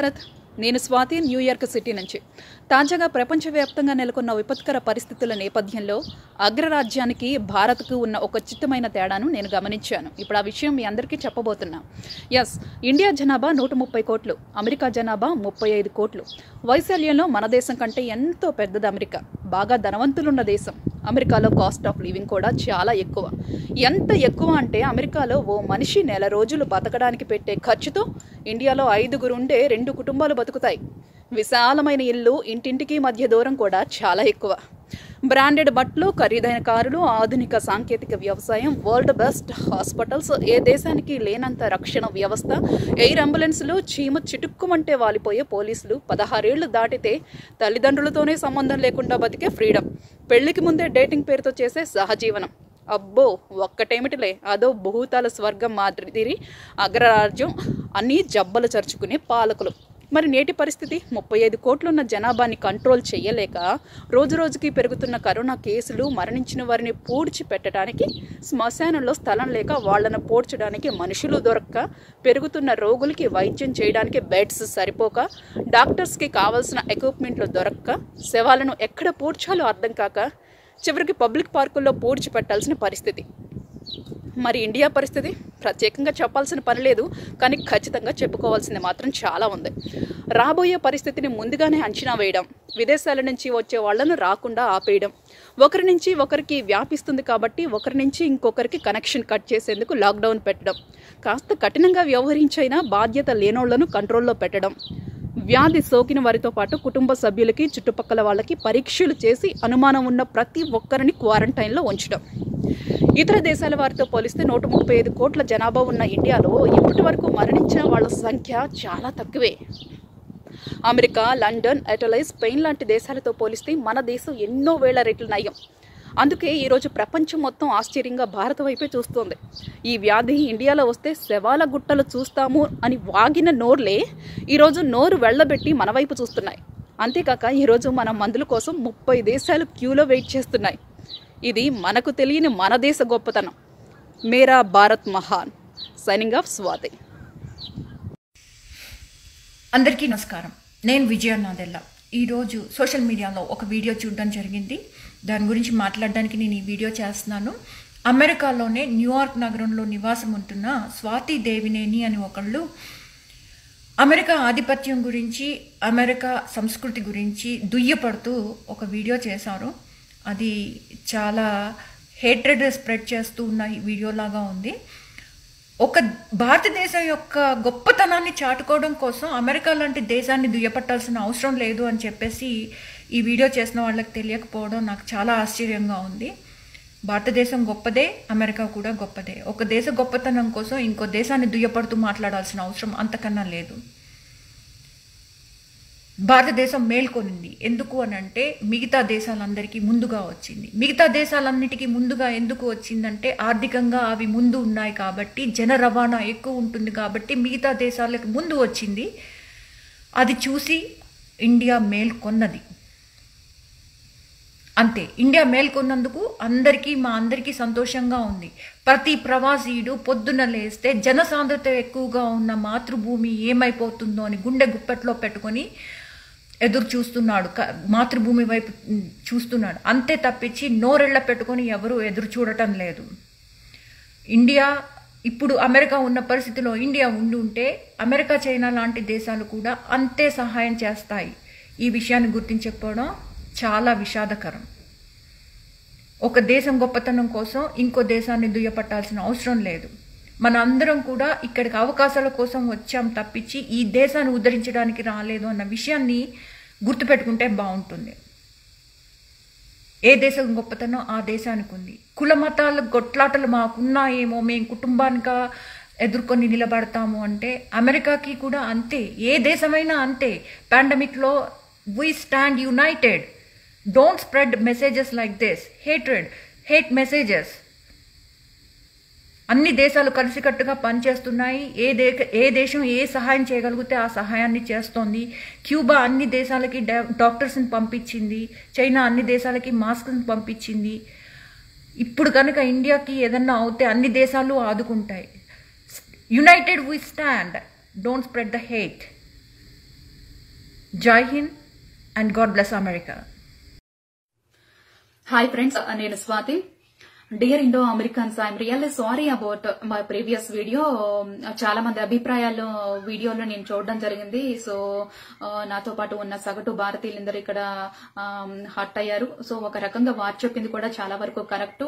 భారత్ నేను Swathi New York city నుంచి తాజాగా ప్రపంచవ్యాప్తంగా నెలకొన్న విపత్కర పరిస్థితుల నేపథ్యంలో అగ్రరాజ్యానికి భారత్కు ఉన్న ఒక చిత్తమైన తేడాను నేను గమనించాను ఇప్పుడు ఆ విషయం మీ అందరికీ చెప్పబోతున్నా ఎస్ ఇండియా జనాభా నూట ముప్పై కోట్లు అమెరికా జనాభా ముప్పై ఐదు కోట్లు వైశాల్యంలో మన దేశం కంటే ఎంతో పెద్దది అమెరికా బాగా ధనవంతులున్న దేశం అమెరికాలో కాస్ట్ ఆఫ్ లివింగ్ కూడా చాలా ఎక్కువ ఎంత ఎక్కువ అంటే అమెరికాలో ఓ మనిషి నెల రోజులు బతకడానికి పెట్టే ఖర్చుతో ఇండియాలో ఐదుగురు ఉండే రెండు కుటుంబాలు బతుకుతాయి విశాలమైన ఇల్లు ఇంటింటికి మధ్య దూరం కూడా చాలా ఎక్కువ బ్రాండెడ్ బట్టలు ఖరీదైన కారులు ఆధునిక సాంకేతిక వ్యవసాయం వరల్డ్ బెస్ట్ హాస్పిటల్స్ ఏ దేశానికి లేనంత రక్షణ వ్యవస్థ ఎయిర్ అంబులెన్స్లు చీమ చిటుక్కుమంటే వాలిపోయే పోలీసులు పదహారేళ్లు దాటితే తల్లిదండ్రులతోనే సంబంధం లేకుండా బతికే ఫ్రీడమ్ పెళ్లికి ముందే డేటింగ్ పేరుతో చేసే సహజీవనం అబ్బో ఒక్కటేమిటిలే అదో భూతాల స్వర్గం మాదిరి అగ్రరాజ్యం అన్నీ జబ్బలు చరుచుకునే పాలకులు మరి నేటి పరిస్థితి ముప్పై ఐదు కోట్లున్న జనాభాని కంట్రోల్ చేయలేక రోజు రోజుకి పెరుగుతున్న కరోనా కేసులు మరణించిన వారిని పూడ్చి పెట్టడానికి శ్మశానంలో స్థలం లేక వాళ్లను పోడ్చడానికి మనుషులు దొరక్క పెరుగుతున్న రోగులకి వైద్యం చేయడానికి బెడ్స్ సరిపోక డాక్టర్స్కి కావాల్సిన ఎక్విప్మెంట్లు దొరక్క శవాలను ఎక్కడ పూడ్చాలో అర్థం కాక చివరికి పబ్లిక్ పార్కుల్లో పూడ్చి పెట్టాల్సిన పరిస్థితి మరి ఇండియా పరిస్థితి ప్రత్యేకంగా చెప్పాల్సిన పని లేదు కానీ ఖచ్చితంగా చెప్పుకోవాల్సింది మాత్రం చాలా ఉంది రాబోయే పరిస్థితిని ముందుగానే అంచనా వేయడం విదేశాల నుంచి వచ్చే వాళ్లను రాకుండా ఆపేయడం ఒకరి నుంచి ఒకరికి వ్యాపిస్తుంది కాబట్టి ఒకరి నుంచి ఇంకొకరికి కనెక్షన్ కట్ చేసేందుకు లాక్డౌన్ పెట్టడం కాస్త కఠినంగా వ్యవహరించైనా బాధ్యత లేనోళ్లను కంట్రోల్లో పెట్టడం వ్యాధి సోకిన వారితో పాటు కుటుంబ సభ్యులకి చుట్టుపక్కల వాళ్ళకి పరీక్షలు చేసి అనుమానం ఉన్న ప్రతి ఒక్కరిని క్వారంటైన్లో ఉంచడం ఇతర దేశాల వారితో పోలిస్తే నూట ముప్పై ఐదు కోట్ల జనాభా ఉన్న ఇండియాలో ఇప్పటి వరకు మరణించిన వాళ్ళ సంఖ్య చాలా తక్కువే అమెరికా లండన్ ఇటలీ స్పెయిన్ లాంటి దేశాలతో పోలిస్తే మన దేశం ఎన్నో వేల రెట్లు నయం అందుకే ఈరోజు ప్రపంచం మొత్తం ఆశ్చర్యంగా భారత వైపే చూస్తోంది ఈ వ్యాధి ఇండియాలో వస్తే శవాల గుట్టలు చూస్తాము అని వాగిన నోర్లే ఈరోజు నోరు వెళ్ళబెట్టి మన వైపు చూస్తున్నాయి అంతేకాక ఈరోజు మన మందుల కోసం ముప్పై దేశాలు క్యూలో వెయిట్ చేస్తున్నాయి ఇది మనకు తెలియని మన దేశ గొప్పతనం మేరా భారత్ మహాన్ సైనింగ్ ఆఫ్ స్వాతి అందరికీ నమస్కారం నేను విజయ నాదెల్లా ఈరోజు సోషల్ మీడియాలో ఒక వీడియో చూడడం జరిగింది దాని గురించి మాట్లాడడానికి నేను ఈ వీడియో చేస్తున్నాను అమెరికాలోనే న్యూయార్క్ నగరంలో నివాసం ఉంటున్న స్వాతి దేవినేని అని ఒకళ్ళు అమెరికా ఆధిపత్యం గురించి అమెరికా సంస్కృతి గురించి దుయ్యపడుతూ ఒక వీడియో చేశారు అది చాలా హేట్రెడ్ స్ప్రెడ్ చేస్తూ ఉన్న ఈ వీడియోలాగా ఉంది ఒక భారతదేశం యొక్క గొప్పతనాన్ని చాటుకోవడం కోసం అమెరికా లాంటి దేశాన్ని దుయ్యపట్టాల్సిన అవసరం లేదు అని చెప్పేసి ఈ వీడియో చేసిన వాళ్ళకి తెలియకపోవడం నాకు చాలా ఆశ్చర్యంగా ఉంది భారతదేశం గొప్పదే అమెరికా కూడా గొప్పదే ఒక దేశ గొప్పతనం కోసం ఇంకో దేశాన్ని దుయ్యపడుతూ మాట్లాడాల్సిన అవసరం అంతకన్నా లేదు భారతదేశం మేల్కొనింది ఎందుకు అని అంటే మిగతా దేశాలందరికీ ముందుగా వచ్చింది మిగతా దేశాలన్నిటికీ ముందుగా ఎందుకు వచ్చిందంటే ఆర్థికంగా అవి ముందు ఉన్నాయి కాబట్టి జన రవాణా ఎక్కువ ఉంటుంది కాబట్టి మిగతా దేశాలకు ముందు వచ్చింది అది చూసి ఇండియా మేల్కొన్నది అంతే ఇండియా మేల్కొన్నందుకు అందరికీ మా అందరికీ సంతోషంగా ఉంది ప్రతి ప్రవాసీయుడు పొద్దున లేస్తే జనసాంద్రత ఎక్కువగా ఉన్న మాతృభూమి ఏమైపోతుందో అని గుండె గుప్పెట్లో పెట్టుకొని ఎదురు చూస్తున్నాడు క- మాతృభూమి వైపు చూస్తున్నాడు అంతే తప్పించి నోరెళ్ళ పెట్టుకొని ఎవరు ఎదురు చూడటం లేదు ఇండియా ఇప్పుడు అమెరికా ఉన్న పరిస్థితిలో ఇండియా ఉండి ఉంటే అమెరికా చైనా లాంటి దేశాలు కూడా అంతే సహాయం చేస్తాయి ఈ విషయాన్ని గుర్తించకపోవడం చాలా విషాదకరం ఒక దేశం గొప్పతనం కోసం ఇంకో దేశాన్ని దుయ్యపట్టాల్సిన అవసరం లేదు మన అందరం కూడా ఇక్కడికి అవకాశాల కోసం వచ్చాం తప్పించి ఈ దేశాన్ని ఉద్ధరించడానికి రాలేదు అన్న విషయాన్ని గుర్తుపెట్టుకుంటే బాగుంటుంది ఏ దేశం గొప్పతనం ఆ దేశానికి ఉంది కుల మతాల గొట్లాటలు మాకున్నాయేమో మేము కుటుంబానిగా ఎదుర్కొని నిలబడతాము అంటే అమెరికాకి కూడా అంతే ఏ దేశమైనా అంతే పాండమిక్లో we stand united don't spread messages like this hatred hate messages అన్ని దేశాలు కలిసికట్టుగా పనిచేస్తున్నాయి ఏ దే ఏ దేశం ఏ సహాయం చేయగలిగితే ఆ సహాయాన్ని చేస్తోంది క్యూబా అన్ని దేశాలకి డా- డాక్టర్స్ని పంపించింది చైనా అన్ని దేశాలకి మాస్క్ని పంపించింది ఇప్పుడు కనుక ఇండియాకి ఏదన్నా అవుతే అన్ని దేశాలు ఆదుకుంటాయి united we stand don't spread the hate Jai Hind and God bless America hi friends నేను Swathi dear Indo Americans I'm really sorry about my previous video చాలా మంది అభిప్రాయాలు వీడియోలో నేను చూడడం జరిగింది సో నాతో పాటు ఉన్న సగటు భారతీయులందరూ ఇక్కడ హట్ అయ్యారు సో ఒక రకంగా వారు చెప్పింది కూడా చాలా వరకు కరెక్ట్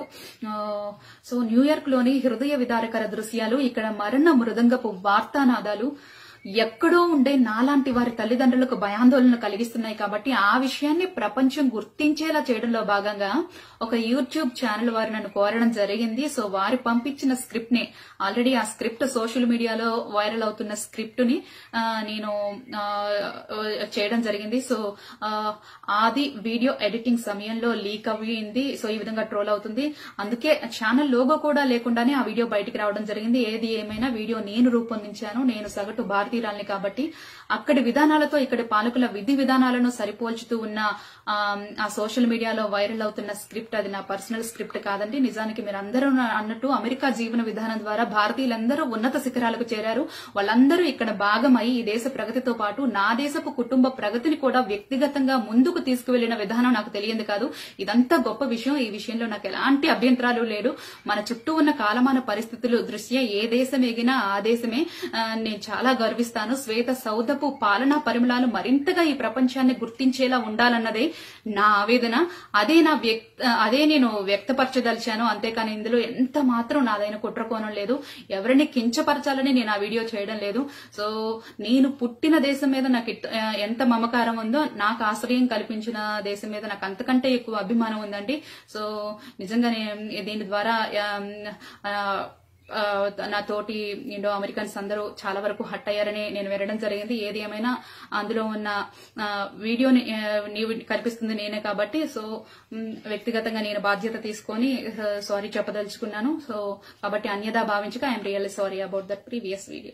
సో న్యూయార్క్ లోని హృదయ విదారకర దృశ్యాలు ఇక్కడ మరణ మృదంగపు వార్తానాదాలు ఎక్కడో ఉండే నాలాంటి వారి తల్లిదండ్రులకు భయాందోళన కలిగిస్తున్నాయి కాబట్టి ఆ విషయాన్ని ప్రపంచం గుర్తించేలా చేయడంలో భాగంగా ఒక యూట్యూబ్ ఛానల్ వారు నన్ను కోరడం జరిగింది సో వారు పంపించిన స్క్రిప్ట్ ని ఆల్రెడీ ఆ స్క్రిప్ట్ సోషల్ మీడియాలో వైరల్ అవుతున్న స్క్రిప్ట్ ని ఆ, నేను ఆ, చేయడం జరిగింది సో ఆ, అది వీడియో ఎడిటింగ్ సమయంలో లీక్ అయ్యింది సో ఈ విధంగా ట్రోల్ అవుతుంది అందుకే ఛానల్ లోగో కూడా లేకుండానే ఆ వీడియో బయటికి రావడం జరిగింది ఏది ఏమైనా వీడియో నేను రూపొందించాను నేను సగటు భారతీయురాల్ని కాబట్టి అక్కడి విధానాలతో ఇక్కడి పాలకుల విధి విధానాలను సరిపోల్చుతూ ఉన్న ఆ, ఆ సోషల్ మీడియాలో వైరల్ అవుతున్న స్క్రిప్ట్ అది నా పర్సనల్ స్క్రిప్ట్ కాదండి నిజానికి మీరు అందరూ అన్నట్టు అమెరికా జీవన విధానం ద్వారా భారతీయులందరూ ఉన్నత శిఖరాలకు చేరారు వాళ్ళందరూ ఇక్కడ భాగమై ఈ దేశ ప్రగతితో పాటు నా దేశపు కుటుంబ ప్రగతిని కూడా వ్యక్తిగతంగా ముందుకు తీసుకువెళ్లిన విధానం నాకు తెలియదు కాదు ఇదంతా గొప్ప విషయం ఈ విషయంలో నాకు ఎలాంటి అభ్యంతరాలు లేడు మన చుట్టూ ఉన్న కాలమాన పరిస్థితులు దృష్ట్యా ఏ దేశం ఎగినా ఆ దేశమే ఆ, నేను చాలా గర్విస్తాను శ్వేత సౌదపు పాలనా పరిమళాలు మరింతగా ఈ ప్రపంచాన్ని గుర్తించేలా ఉండాలన్నదే నా ఆవేదన అదే నా వ్యక్త అదే నేను వ్యక్తపరచదలిచాను అంతేకాని ఇందులో ఎంత మాత్రం నాదైన కుట్రకోణం లేదు ఎవరిని కించపరచాలని నేను ఆ వీడియో చేయడం లేదు సో నేను పుట్టిన దేశం మీద నాకు ఇట్- ఆ, ఎంత మమకారం ఉందో నాకు ఆశ్రయం కల్పించిన దేశం మీద నాకు అంతకంటే ఎక్కువ అభిమానం ఉందండి సో నిజంగానే దీని ద్వారా ఆ, ఆ, నా తోటి ఇండో అమెరికన్స్ అందరూ చాలా వరకు హట్ అయ్యారని నేను వినడం జరిగింది ఏది ఏమైనా అందులో ఉన్న ఆ, వీడియోని ఆ, నీవు కల్పిస్తుంది నేనే కాబట్టి సో మ్, వ్యక్తిగతంగా నేను బాధ్యత తీసుకొని సారీ చెప్పదలుచుకున్నాను సో కాబట్టి అన్యదా భావించక I'm really sorry about that previous video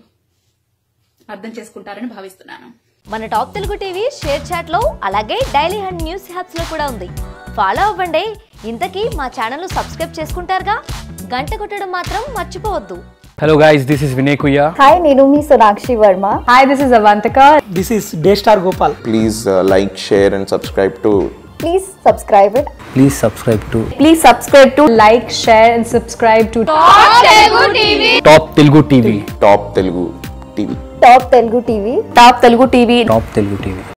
అర్థం చేసుకుంటారని భావిస్తున్నాను మన top Telugu TV share chat లో అలాగే డైలీ హండ్ న్యూస్ హ్యాప్స్ లో కూడా ఉంది ఫాలో అవ్వండి ఇంతకీ మా ఛానల్ సబ్స్క్రైబ్ చేసుకుంటారుగా గంట కొట్టడం మాత్రం మర్చిపోవద్దు Hello guys, this is Vinay Kuya. Hi నేను మీ Sonakshi Varma hi this is Avantika This is Daystar Gopal. please uh, like share and subscribe to please subscribe it Please subscribe to please subscribe to like share and subscribe to Top Telugu TV. top telugu tv top Telugu TV top Telugu TV Top Telugu TV.